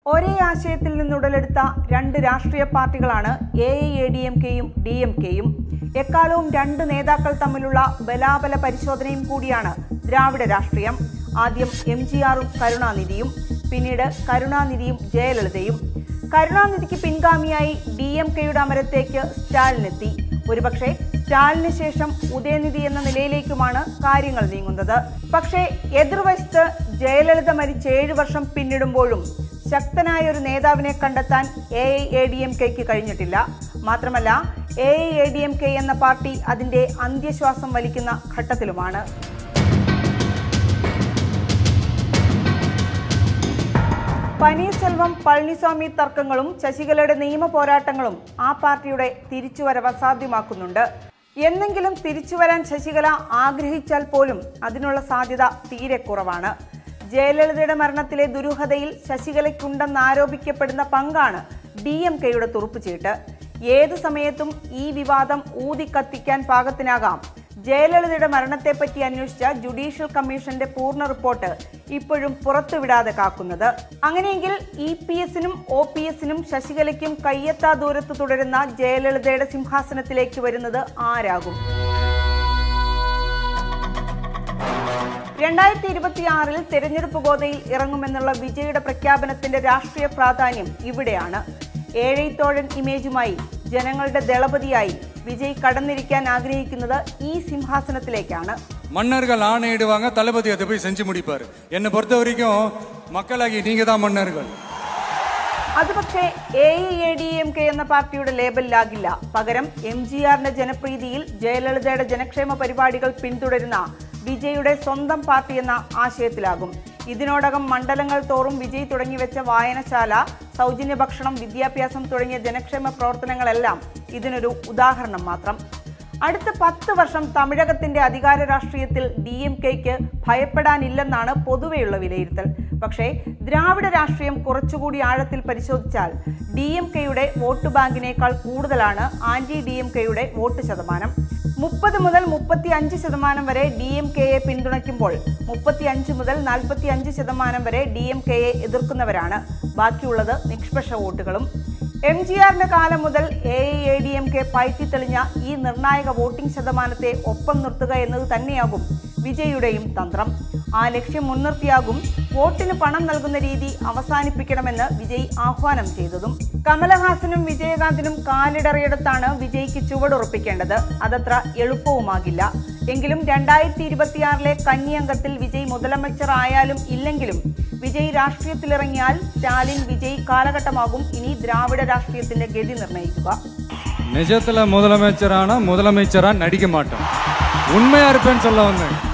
ഒരേ ആശയത്തിൽ നിന്നുടലെടുത്ത രണ്ട് രാഷ്ട്രീയ പാർട്ടികളാണ് A I A D M കെയും ഡി എം കെയും എക്കാലവും രണ്ട് നേതാക്കൾ തമ്മിലുള്ള ബലാബല പരിശോധനയും കൂടിയാണ് ദ്രാവിഡ രാഷ്ട്രീയം ആദ്യം എം ജി ആറും കരുണാനിധിയും പിന്നീട് കരുണാനിധിയും ജയലളിതയും കരുണാനിധിക്ക് പിൻഗാമിയായി ഡി എം കെയുടെ അമരത്തേക്ക് സ്റ്റാലിനെത്തി ഒരുപക്ഷെ സ്റ്റാലിന് ശേഷം ഉദയനിധി എന്ന നിലയിലേക്കുമാണ് കാര്യങ്ങൾ നീങ്ങുന്നത് പക്ഷേ എതിർവശത്ത് ജയലളിത മരിച്ച് ഏഴു വർഷം പിന്നിടുമ്പോഴും ശക്തനായ ഒരു നേതാവിനെ കണ്ടെത്താൻ A I A D M കെക്ക് കഴിഞ്ഞിട്ടില്ല മാത്രമല്ല A I A D M K എന്ന പാർട്ടി അതിന്റെ അന്ത്യശ്വാസം വലിക്കുന്ന ഘട്ടത്തിലുമാണ് പനീർസെൽവം പളനിസ്വാമി തർക്കങ്ങളും ശശികലയുടെ നിയമ പോരാട്ടങ്ങളും ആ പാർട്ടിയുടെ തിരിച്ചുവരവ് അസാധ്യമാക്കുന്നുണ്ട് എന്നെങ്കിലും തിരിച്ചുവരാൻ ശശികല ആഗ്രഹിച്ചാൽ പോലും അതിനുള്ള സാധ്യത തീരെ കുറവാണ് ജയലളിതയുടെ മരണത്തിലെ ദുരൂഹതയിൽ ശശികലയ്ക്കുണ്ടെന്ന് ആരോപിക്കപ്പെടുന്ന പങ്കാണ് ഡി എം കെയുടെ തുറുപ്പുചീട്ട് ഏത് സമയത്തും ഈ വിവാദം ഊതിക്കത്തിക്കാൻ പാകത്തിനാകാം ജയലളിതയുടെ മരണത്തെപ്പറ്റി അന്വേഷിച്ച ജുഡീഷ്യൽ കമ്മീഷന്റെ പൂർണ്ണ റിപ്പോർട്ട് ഇപ്പോഴും പുറത്തുവിടാതെ കാക്കുന്നത് അങ്ങനെയെങ്കിൽ ഇ പി എസിനും ഒ പി എസിനും ശശികലയ്ക്കും കയ്യെത്താ ദൂരത്ത് തുടരുന്ന ജയലളിതയുടെ സിംഹാസനത്തിലേക്ക് വരുന്നത് ആരാകും രണ്ടായിരത്തി ഇരുപത്തിയാറിൽ തെരഞ്ഞെടുപ്പ് ഗോതയിൽ ഇറങ്ങുമെന്നുള്ള വിജയുടെ പ്രഖ്യാപനത്തിന്റെ രാഷ്ട്രീയ പ്രാധാന്യം ഇവിടെയാണ് ഏഴൈത്തോഴൻ ഇമേജുമായി ജനങ്ങളുടെ ദളപതിയായി വിജയ് കടന്നിരിക്കാൻ ആഗ്രഹിക്കുന്നത് ഈ സിംഹാസനത്തിലേക്കാണ് மன்னர்கள் ஆணையிடுவாங்க தளபதி அதை போய் செஞ்சு முடிப்பாரு என்னை பொறுத்த வரைக்கும் மக்களாகி நீங்க தான் மன்னர்கள் അത് പക്ഷേ A E A D M K എന്ന പാർട്ടിയുടെ ലേബലിലാകില്ല പകരം എം ജി ആറിന്റെ ജനപ്രീതിയിൽ ജയലളിതയുടെ ജനക്ഷേമ പരിപാടികൾ പിന്തുടരുന്ന വിജയുടെ സ്വന്തം പാർട്ടി എന്ന ആശയത്തിലാകും ഇതിനോടകം മണ്ഡലങ്ങൾ തോറും വിജയ് തുടങ്ങിവെച്ച വായനശാല സൗജന്യ ഭക്ഷണം വിദ്യാഭ്യാസം തുടങ്ങിയ ജനക്ഷേമ പ്രവർത്തനങ്ങളെല്ലാം ഇതിനൊരു ഉദാഹരണം മാത്രം അടുത്ത പത്ത് വർഷം തമിഴകത്തിന്റെ അധികാര രാഷ്ട്രീയത്തിൽ ഡി എം കെക്ക് ഭയപ്പെടാനില്ലെന്നാണ് പൊതുവെയുള്ള വിലയിരുത്തൽ പക്ഷേ ദ്രാവിഡ രാഷ്ട്രീയം കുറച്ചുകൂടി ആഴത്തിൽ പരിശോധിച്ചാൽ ഡി എം കെയുടെ വോട്ട് ബാങ്കിനേക്കാൾ കൂടുതലാണ് ആന്റി ഡി എം കെയുടെ വോട്ട് ശതമാനം മുപ്പത് മുതൽ മുപ്പത്തി അഞ്ച് ശതമാനം വരെ ഡി എം കെയെ പിന്തുണയ്ക്കുമ്പോൾ മുപ്പത്തി അഞ്ച് മുതൽ നാൽപ്പത്തി അഞ്ച് ശതമാനം വരെ ഡി എം കെയെ എതിർക്കുന്നവരാണ് ബാക്കിയുള്ളത് നിഷ്പക്ഷ വോട്ടുകളും എം ജി ആറിന്റെ കാലം മുതൽ A I A D M K പയറ്റിത്തെളിഞ്ഞ ഈ നിർണായക വോട്ടിംഗ് ശതമാനത്തെ ഒപ്പം നിർത്തുക എന്നത് തന്നെയാകും വിജയുടെയും തന്ത്രം ആ ലക്ഷ്യം മുൻനിർത്തിയാകും വോട്ടിന് പണം നൽകുന്ന രീതി അവസാനിപ്പിക്കണമെന്ന് വിജയ് ആഹ്വാനം ചെയ്തതും കമലഹാസനും വിജയകാന്തിനും കാലിടറിയിടത്താണ് വിജയ്ക്ക് ചുവടുറപ്പിക്കേണ്ടത് അതത്ര എളുപ്പവുമാകില്ല എങ്കിലും രണ്ടായിരത്തി ഇരുപത്തിയാറിലെ കന്നിയംഗത്തിൽ വിജയ് മുതലമച്ചർ ആയാലും ഇല്ലെങ്കിലും വിജയ് രാഷ്ട്രീയത്തിലിറങ്ങിയാൽ സ്റ്റാലിൻ വിജയ് കാലഘട്ടമാകും ഇനി ദ്രാവിഡ രാഷ്ട്രീയത്തിന്റെ ഗതി നിർണ്ണയിക്കുക நிஜத்துல முதலமைச்சரானா முதலமைச்சரா நடிக்க மாட்டோம் உண்மையா இருப்பேன்னு சொல்ல வந்தேன்